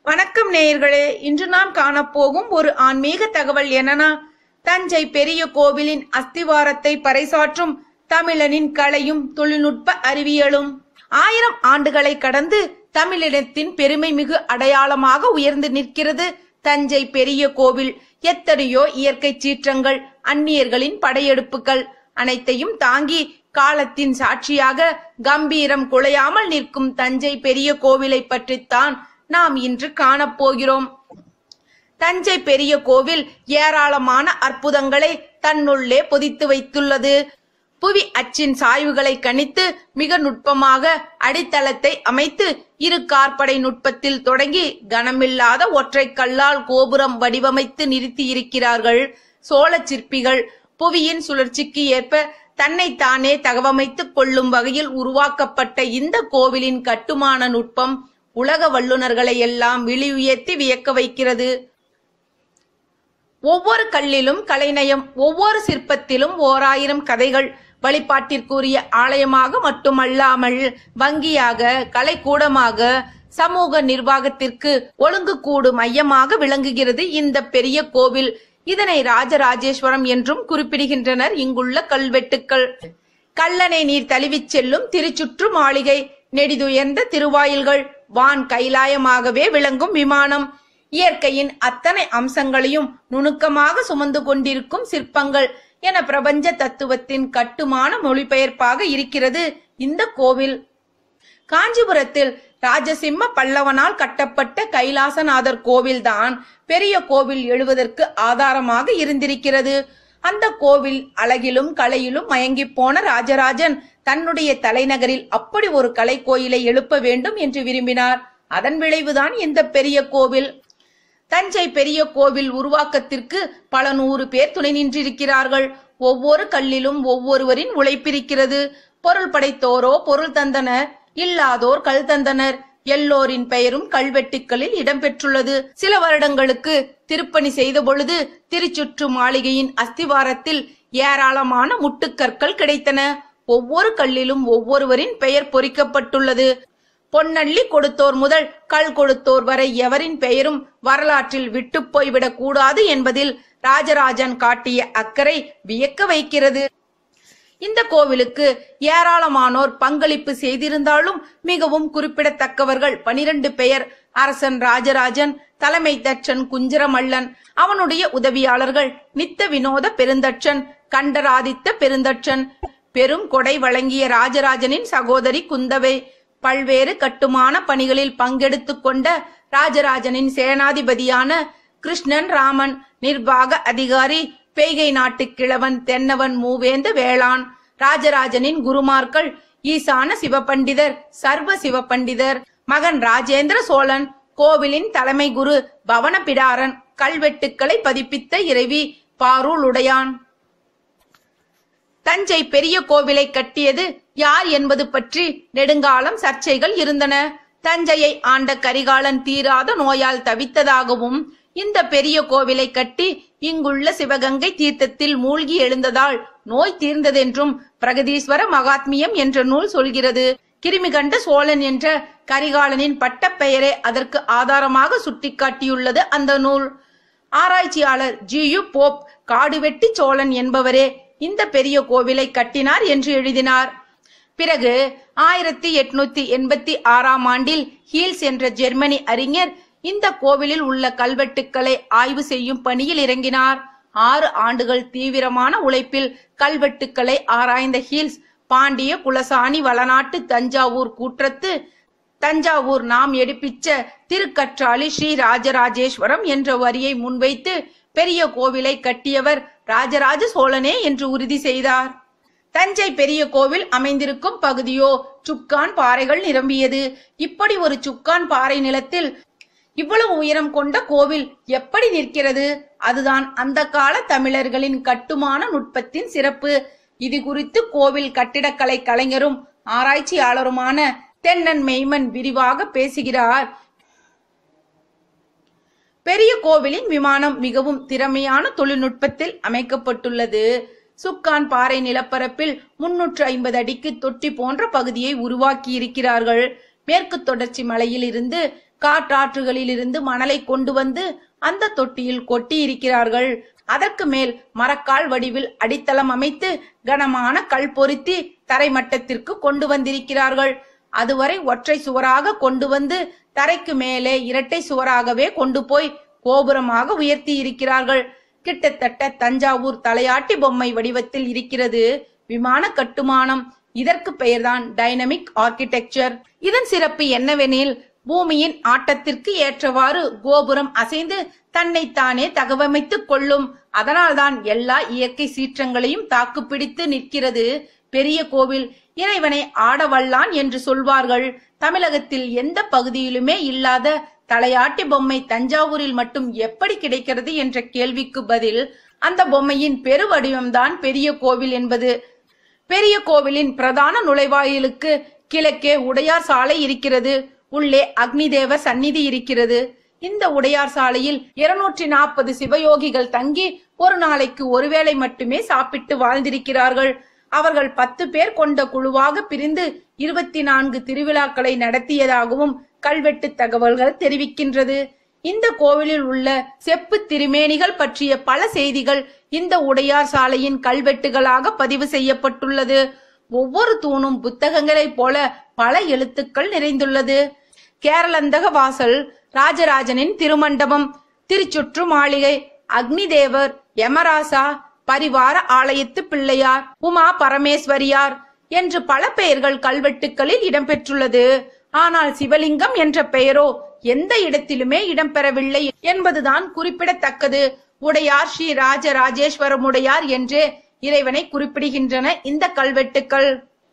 வணக்கம் நேயர்களே இன்று நாம் காணப்போகும் ஒரு ஆன்மீக தகவல் என்னன்னா தஞ்சை பெரிய கோவிலின் அஸ்திவாரத்தை பறைசாற்றும் தமிழனின் கலையும் தொழில்நுட்ப அறிவியலும் ஆயிரம் ஆண்டுகளை கடந்து தமிழினத்தின் பெருமை மிகு அடையாளமாக உயர்ந்து நிற்கிறது தஞ்சை பெரிய கோவில் எத்தனையோ இயற்கை சீற்றங்கள் அந்நியர்களின் படையெடுப்புகள் அனைத்தையும் தாங்கி காலத்தின் சாட்சியாக கம்பீரம் குலையாமல் நிற்கும் தஞ்சை பெரிய கோவிலை பற்றித்தான் நாம் இன்று காணப்போகிறோம் தஞ்சை பெரிய கோவில் ஏராளமான அற்புதங்களை தன்னுள்ளே பொதித்து வைத்துள்ளது புவி அச்சின் சாய்வுகளை கணித்து மிக நுட்பமாக அடித்தளத்தை அமைத்து இரு கார்படை நுட்பத்தில் தொடங்கி கனமில்லாத ஒற்றை கல்லால் கோபுரம் வடிவமைத்து நிறுத்தி இருக்கிறார்கள் சோழ சிற்பிகள் புவியின் சுழற்சிக்கு ஏற்ப தன்னைத்தானே தகவமைத்துக் கொள்ளும் வகையில் உருவாக்கப்பட்ட இந்த கோவிலின் கட்டுமான நுட்பம் உலக வல்லுநர்களை எல்லாம் விழி உயர்த்தி வியக்க வைக்கிறது ஒவ்வொரு கல்லிலும் கலைநயம் ஒவ்வொரு சிற்பத்திலும் ஓராயிரம் கதைகள் வழிபாட்டிற்குரிய ஆலயமாக மட்டுமல்லாமல் வங்கியாக கலைக்கூடமாக சமூக நிர்வாகத்திற்கு ஒழுங்கு கூடு மையமாக விளங்குகிறது இந்த பெரிய கோவில் இதனை ராஜராஜேஸ்வரம் என்றும் குறிப்பிடுகின்றனர் இங்குள்ள கல்வெட்டுக்கள் கல்லணை நீர் தழுவிச் செல்லும் திருச்சுற்று மாளிகை நெடிதுயர்ந்த திருவாயில்கள் வான் கைலாயமாகவே விளங்கும் விமானம் இயற்கையின் அத்தனை அம்சங்களையும் நுணுக்கமாக சுமந்து கொண்டிருக்கும் சிற்பங்கள் என பிரபஞ்ச தத்துவத்தின் கட்டுமான மொழிபெயர்ப்பாக இருக்கிறது இந்த கோவில் காஞ்சிபுரத்தில் ராஜசிம்ம பல்லவனால் கட்டப்பட்ட கைலாசநாதர் கோவில்தான் பெரிய கோவில் எழுவதற்கு ஆதாரமாக இருந்திருக்கிறது அந்த கோவில் அழகிலும் கலையிலும் மயங்கி போன ராஜராஜன் தன்னுடைய தலைநகரில் அப்படி ஒரு கலை கோயிலை எழுப்ப வேண்டும் என்று விரும்பினார் அதன் விளைவுதான் இந்த பெரிய கோவில் தஞ்சை பெரிய கோவில் உருவாக்கத்திற்கு பல நூறு பேர் துணை நின்றிருக்கிறார்கள் ஒவ்வொரு கல்லிலும் ஒவ்வொருவரின் உழைப்பிருக்கிறது பொருள் படைத்தோரோ பொருள் தந்தனர் இல்லாதோர் கல் தந்தனர் எல்லோரின் பெயரும் கல்வெட்டுக்களில் இடம்பெற்றுள்ளது சில வருடங்களுக்கு திருப்பணி செய்த பொழுது திருச்சுற்று மாளிகையின் அஸ்திவாரத்தில் ஏராளமான முட்டுக்கற்கள் கிடைத்தன ஒவ்வொரு கல்லிலும் ஒவ்வொருவரின் பெயர் பொறிக்கப்பட்டுள்ளது பொன்னள்ளி கொடுத்தோர் முதல் கல் கொடுத்தோர் வரை எவரின் பெயரும் வரலாற்றில் விட்டு போய்விடக் கூடாது என்பதில் ராஜராஜன் காட்டிய அக்கறை வியக்க வைக்கிறது இந்த கோவிலுக்கு ஏராளமானோர் பங்களிப்பு செய்திருந்தாலும் மிகவும் குறிப்பிடத்தக்கவர்கள் பனிரெண்டு பெயர் அரசன் ராஜராஜன் தலைமை தச்சன் குஞ்சரமல்லன் அவனுடைய உதவியாளர்கள் நித்த வினோத பெருந்தச்சன் கண்டராதித்த பெருந்தச்சன் பெரும் கொடை வழங்கிய ராஜராஜனின் சகோதரி குந்தவை பல்வேறு கட்டுமான பணிகளில் பங்கெடுத்துக் கொண்ட ராஜராஜனின் சேனாதிபதியான கிருஷ்ணன் ராமன் நிர்வாக அதிகாரி பேய்கை நாட்டு கிழவன் தென்னவன் மூவேந்த வேளான் ராஜராஜனின் குருமார்கள் ஈசான சிவபண்டிதர் சர்வ சிவபண்டிதர் மகன் ராஜேந்திர சோழன் கோவிலின் தலைமை குரு பவன பிடாரன் கல்வெட்டுக்களை பதிப்பித்த இறைவி பாரூலுடையான் தஞ்சை பெரிய கோவிலை கட்டியது யார் என்பது பற்றி நெடுங்காலம் சர்ச்சைகள் இருந்தன தஞ்சையை ஆண்ட கரிகாலன் தீராத நோயால் தவித்ததாகவும் இந்த பெரிய கோவிலை கட்டி இங்குள்ள சிவகங்கை தீர்த்தத்தில் மூழ்கி எழுந்ததால் நோய் தீர்ந்ததென்றும் பிரகதீஸ்வர மகாத்மியம் என்ற நூல் சொல்கிறது கிருமிகண்ட சோழன் என்ற கரிகாலனின் பட்டப்பெயரை அதற்கு ஆதாரமாக சுட்டிக்காட்டியுள்ளது அந்த நூல் ஆராய்ச்சியாளர் G U Pope Kaduvetti Cholan என்பவரே இந்த பெரிய கோவிலை கட்டினார் என்று எழுதினார் பிறகு ஆயிரத்தி எட்நூத்தி எண்பத்தி ஆறாம் ஆண்டில் ஹீல்ஸ் என்ற ஜெர்மனி அறிஞர் இந்த கோவிலில் உள்ள கல்வெட்டுக்களை ஆய்வு செய்யும் பணியில் இறங்கினார் ஆறு ஆண்டுகள் தீவிரமான உழைப்பில் கல்வெட்டுக்களை ஆராய்ந்த ஹீல்ஸ் பாண்டிய குலசாணி வளநாட்டு தஞ்சாவூர் கூற்றத்து தஞ்சாவூர் நாம் எடுப்பிச்ச திருக்கற்றாலி ஸ்ரீ ராஜராஜேஸ்வரம் என்ற வரியை முன்வைத்து பெரிய கோவிலை கட்டியவர் ராஜராஜ சோழனே என்று உறுதி செய்தார் தஞ்சை பெரிய கோவில் அமைந்திருக்கும் பகுதியோ சுக்கான் பாறைகள் நிரம்பியது இப்படி ஒரு சுக்கான் பாறை நிலத்தில் இவ்வளவு உயரம் கொண்ட கோவில் எப்படி நிற்கிறது அதுதான் அந்த கால தமிழர்களின் கட்டுமான நுட்பத்தின் சிறப்பு இது குறித்து கோவில் கட்டிடக்கலை கலைஞரும் ஆராய்ச்சியாளருமான தென்னன் மெய்மன் விரிவாக பேசுகிறார் பெரிய கோவிலின் விமானம் மிகவும் திறமையான தொழில்நுட்பத்தில் அமைக்கப்பட்டுள்ளது சுக்கான் பாறை நிலப்பரப்பில் முன்னூற்று ஐம்பது அடிக்கு தொட்டி போன்ற பகுதியை உருவாக்கி இருக்கிறார்கள் மேற்கு தொடர்ச்சி மலையில் இருந்து காற்றாற்றுகளிலிருந்து மணலை கொண்டு வந்து அந்த தொட்டியில் கொட்டி இருக்கிறார்கள் அதற்கு மேல் மரக்கால் வடிவில் அடித்தளம் அமைத்து கனமான கல் பொருத்தி தரைமட்டத்திற்கு கொண்டு வந்திருக்கிறார்கள் அதுவரை ஒற்றை சுவராக கொண்டு வந்து தரைக்கு மேலே இரட்டை சுவராகவே கொண்டு போய் கோபுரமாக உயர்த்தி இருக்கிறார்கள் கிட்டத்தட்ட தஞ்சாவூர் தலையாட்டி பொம்மை வடிவத்தில் இருக்கிறது விமான கட்டுமானம் இதற்கு பெயர்தான் டைனமிக் ஆர்கிடெக்சர் இதன் சிறப்பு என்னவெனில் பூமியின் ஆட்டத்திற்கு ஏற்றவாறு கோபுரம் அசைந்து தன்னைத்தானே தகவமைத்துக் கொள்ளும் அதனால்தான் எல்லா இயற்கை சீற்றங்களையும் தாக்குப்பிடித்து நிற்கிறது பெரிய கோவில் இறைவனை ஆடவல்லான் என்று சொல்வார்கள் தமிழகத்தில் எந்த பகுதியிலுமே இல்லாத தலையாட்டி பொம்மை தஞ்சாவூரில் மட்டும் எப்படி கிடைக்கிறது என்ற கேள்விக்கு பதில் அந்த பொம்மையின் பெருவடிவம்தான் பெரிய கோவில் என்பது பெரிய கோவிலின் பிரதான நுழைவாயிலுக்கு கிழக்கே உடையார் சாலை இருக்கிறது உள்ளே அக்னிதேவ சந்நிதி இருக்கிறது இந்த உடையார் சாலையில் இருநூற்றி நாற்பது சிவயோகிகள் தங்கி ஒரு நாளைக்கு ஒருவேளை மட்டுமே சாப்பிட்டு வாழ்ந்திருக்கிறார்கள் அவர்கள் பத்து பேர் கொண்ட குழுவாக பிரிந்து இருபத்தி நான்கு திருவிழாக்களை நடத்தியதாகவும் கல்வெட்டு தகவல்கள் தெரிவிக்கின்றது இந்த கோவிலில் உள்ள செப்பு திருமேனிகள் பற்றிய பல செய்திகள் இந்த உடையார் சாலையின் கல்வெட்டுகளாக பதிவு செய்யப்பட்டுள்ளது ஒவ்வொரு தூணும் புத்தகங்களைப் போல பல எழுத்துக்கள் நிறைந்துள்ளது கேரளந்தக வாசல் ராஜராஜனின் திருமண்டபம் திருச்சுற்று மாளிகை அக்னிதேவர் யமராசா பரிவார ஆலயத்து பிள்ளையார் உமா பரமேஸ்வரியார் என்று பல பெயர்கள் கல்வெட்டுக்களில் இடம்பெற்றுள்ளது ஆனால் சிவலிங்கம் என்ற பெயரோ எந்த இடத்திலுமே இடம்பெறவில்லை என்பதுதான் குறிப்பிடத்தக்கது உடையார் ஸ்ரீ ராஜ ராஜேஸ்வரமுடையார் என்றே இறைவனை குறிப்பிடுகின்றன இந்த கல்வெட்டுக்கள்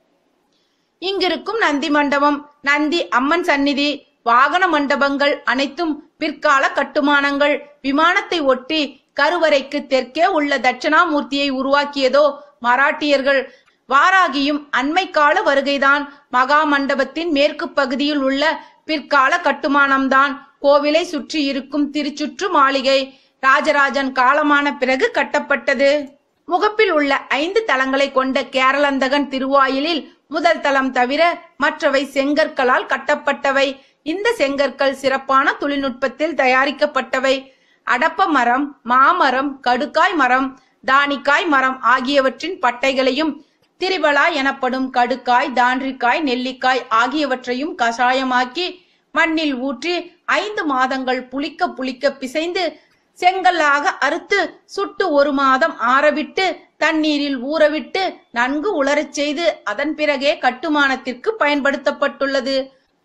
இங்கிருக்கும் நந்தி மண்டபம் நந்தி அம்மன் சந்நிதி வாகன மண்டபங்கள் அனைத்தும் பிற்கால கட்டுமானங்கள் விமானத்தை ஒட்டி கருவறைக்கு தெற்கே உள்ள தட்சணாமூர்த்தியை உருவாக்கியதோ மராட்டியர்கள் வாராகியும் அண்மை கால வருகைதான் மகா மண்டபத்தின் மேற்கு பகுதியில் உள்ள பிற்கால கட்டுமானம்தான் கோவிலை சுற்றி இருக்கும் திருச்சுற்று மாளிகை ராஜராஜன் காலமான பிறகு கட்டப்பட்டது முகப்பில் உள்ள ஐந்து தளங்களை கொண்ட கேரளந்தகன் திருவாயிலில் முதல் தளம் தவிர மற்றவை செங்கற்களால் கட்டப்பட்டவை இந்த செங்கற்கள் சிறப்பான தொழில்நுட்பத்தில் தயாரிக்கப்பட்டவை அடப்ப மரம் மாமரம் கடுக்காய் மரம் தானிக்காய் மரம் ஆகியவற்றின் பட்டைகளையும் திரிபலா எனப்படும் கடுக்காய் தாண்டிக்காய் நெல்லிக்காய் ஆகியவற்றையும் கஷாயமாக்கி மண்ணில் ஊற்றி ஐந்து மாதங்கள் புளிக்க புளிக்க பிசைந்து செங்கல்லாக அறுத்து சுட்டு ஒரு மாதம் ஆறவிட்டு தண்ணீரில் ஊறவிட்டு நன்கு உலரச் செய்து அதன் பிறகே கட்டுமானத்திற்கு பயன்படுத்தப்பட்டுள்ளது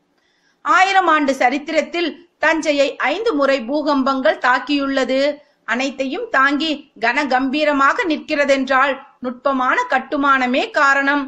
ஆயிரம் ஆண்டு சரித்திரத்தில் தஞ்சையை ஐந்து முறை பூகம்பங்கள் தாக்கியுள்ளது அனைத்தையும் தாங்கி கன கம்பீரமாக நிற்கிறதென்றால் நுட்பமான கட்டுமானமே காரணம்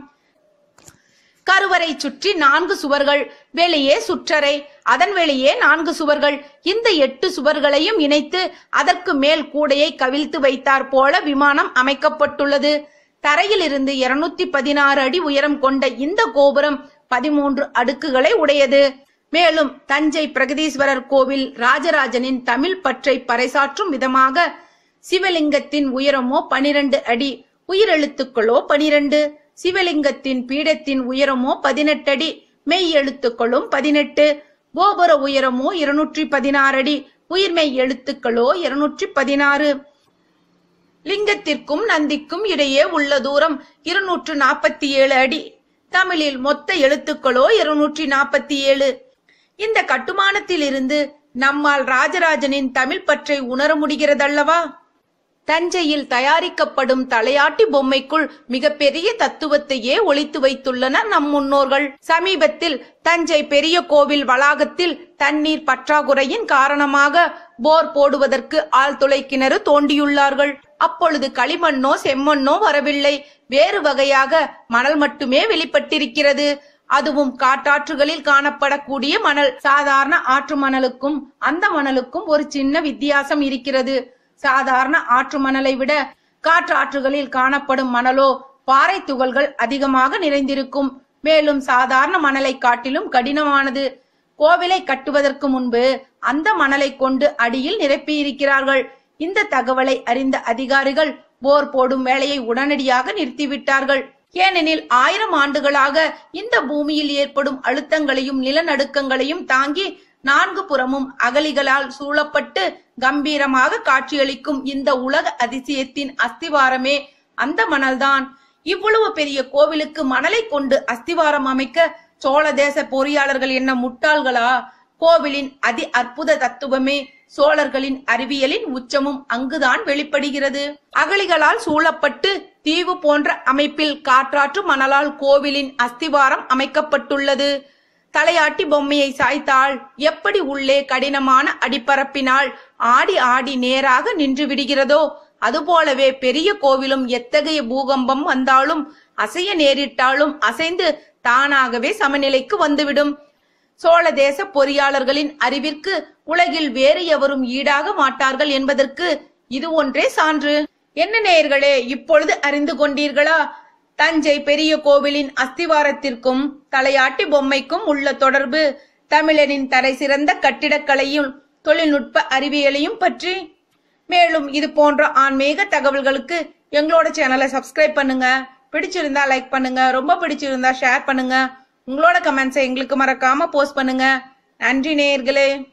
கருவறை சுற்றி நான்கு சுவர்கள் வெளியே சுற்றறை அதன் வெளியே நான்கு சுவர்கள் இந்த எட்டு சுவர்களையும் இணைத்து அதற்கு மேல் கூடையை கவிழ்த்து வைத்தார் போல விமானம் அமைக்கப்பட்டுள்ளது தரையில் இருந்து இருநூத்தி பதினாறு அடி உயரம் கொண்ட இந்த கோபுரம் பதிமூன்று அடுக்குகளை உடையது மேலும் தஞ்சை பிரகதீஸ்வரர் கோவில் ராஜராஜனின் தமிழ் பற்றை பறைசாற்றும் விதமாக சிவலிங்கத்தின் உயரமோ பனிரெண்டு அடி உயிரெழுத்துக்களோ பனிரெண்டு சிவலிங்கத்தின் பீடத்தின் உயரமோ பதினெட்டு அடி மெய் எழுத்துக்களும் பதினெட்டு கோபுர உயரமோ இருநூற்றி பதினாறு அடி உயிர்மெய் எழுத்துக்களோ இருநூற்றி பதினாறு லிங்கத்திற்கும் நந்திக்கும் இடையே உள்ள தூரம் இருநூற்று நாற்பத்தி ஏழு அடி தமிழில் மொத்த எழுத்துக்களோ இருநூற்றி நாற்பத்தி ஏழு இந்த கட்டுமானத்தில் இருந்து நம்மால் ராஜராஜனின் தமிழ் பற்றை உணர முடிகிறதல்லவா தஞ்சையில் தயாரிக்கப்படும் தலையாட்டி பொம்மைக்குள் மிகப்பெரிய தத்துவத்தையே ஒளித்து வைத்துள்ளனர் நம் முன்னோர்கள் சமீபத்தில் தஞ்சை பெரிய கோவில் வளாகத்தில் தண்ணீர் பற்றாக்குறையின் காரணமாக போர் போடுவதற்கு ஆழ்துளை கிணறு தோண்டியுள்ளார்கள் அப்பொழுது களிமண்ணோ செம்மண்ணோ வரவில்லை வேறு வகையாக மணல் மட்டுமே வெளிப்பட்டிருக்கிறது அதுவும் காட்டாற்றுகளில் காணப்படக்கூடிய மணல் சாதாரண ஆற்று மணலுக்கும் அந்த மணலுக்கும் ஒரு சின்ன வித்தியாசம் இருக்கிறது சாதாரண ஆற்று மணலை விட காற்றாற்றுகளில் காணப்படும் மணலோ பாறை துகள்கள் அதிகமாக நிறைந்திருக்கும் மேலும் சாதாரண மணலை காட்டிலும் கடினமானது கோவிலை கட்டுவதற்கு முன்பு அந்த மணலை கொண்டு அடியில் நிரப்பியிருக்கிறார்கள் இந்த தகவலை அறிந்த அதிகாரிகள் போர் போடும் வேலையை உடனடியாக நிறுத்திவிட்டார்கள் ஏனெனில் ஆயிரம் ஆண்டுகளாக இந்த பூமியில் ஏற்படும் அழுத்தங்களையும் நிலநடுக்கங்களையும் தாங்கி நான்கு புறமும் அகலிகளால் சூழப்பட்டு கம்பீரமாக காட்சியளிக்கும் இந்த உலக அதிசயத்தின் அஸ்திவாரமே அந்த மணல்தான் இவ்வளவு பெரிய கோவிலுக்கு மணலை கொண்டு அஸ்திவாரம் அமைக்க சோழ தேச பொறியாளர்கள் என்ன முட்டாள்களா கோவிலின் அதி அற்புத தத்துவமே சோழர்களின் அறிவியலின் உச்சமும் அங்குதான் வெளிப்படுகிறது அகழிகளால் சூழப்பட்டு தீவு போன்ற அமைப்பில் காற்றாற்று மணலால் கோவிலின் அஸ்திவாரம் அமைக்கப்பட்டுள்ளது தலையாட்டி பொம்மையை சாய்த்தால் எப்படி உள்ளே கடினமான அடிப்பரப்பினால் ஆடி ஆடி நேராக நின்று விடுகிறதோ அதுபோலவே பெரிய கோவிலும் எத்தகைய பூகம்பம் வந்தாலும் அசைய நேரிட்டாலும் அசைந்து தானாகவே சமநிலைக்கு வந்துவிடும் சோழ தேச பொறியாளர்களின் அறிவிற்கு உலகில் வேறு எவரும் ஈடாக மாட்டார்கள் என்பதற்கு இது ஒன்றே சான்று என்ன நேயர்களே இப்பொழுது அறிந்து கொண்டீர்களா தஞ்சை பெரிய கோவிலின் அஸ்திவாரத்திற்கும் தலையாட்டி பொம்மைக்கும் உள்ள தொடர்பு தமிழரின் தரை சிறந்த கட்டிடக்கலையும் தொழில்நுட்ப அறிவியலையும் பற்றி மேலும் இது போன்ற ஆன்மீக தகவல்களுக்கு எங்களோட சேனலை சப்ஸ்கிரைப் பண்ணுங்க பிடிச்சிருந்தா லைக் பண்ணுங்க ரொம்ப பிடிச்சிருந்தா ஷேர் பண்ணுங்க உங்களோட கமெண்ட்ஸை எங்களுக்கு மறக்காம போஸ்ட் பண்ணுங்க நன்றி நேயர்களே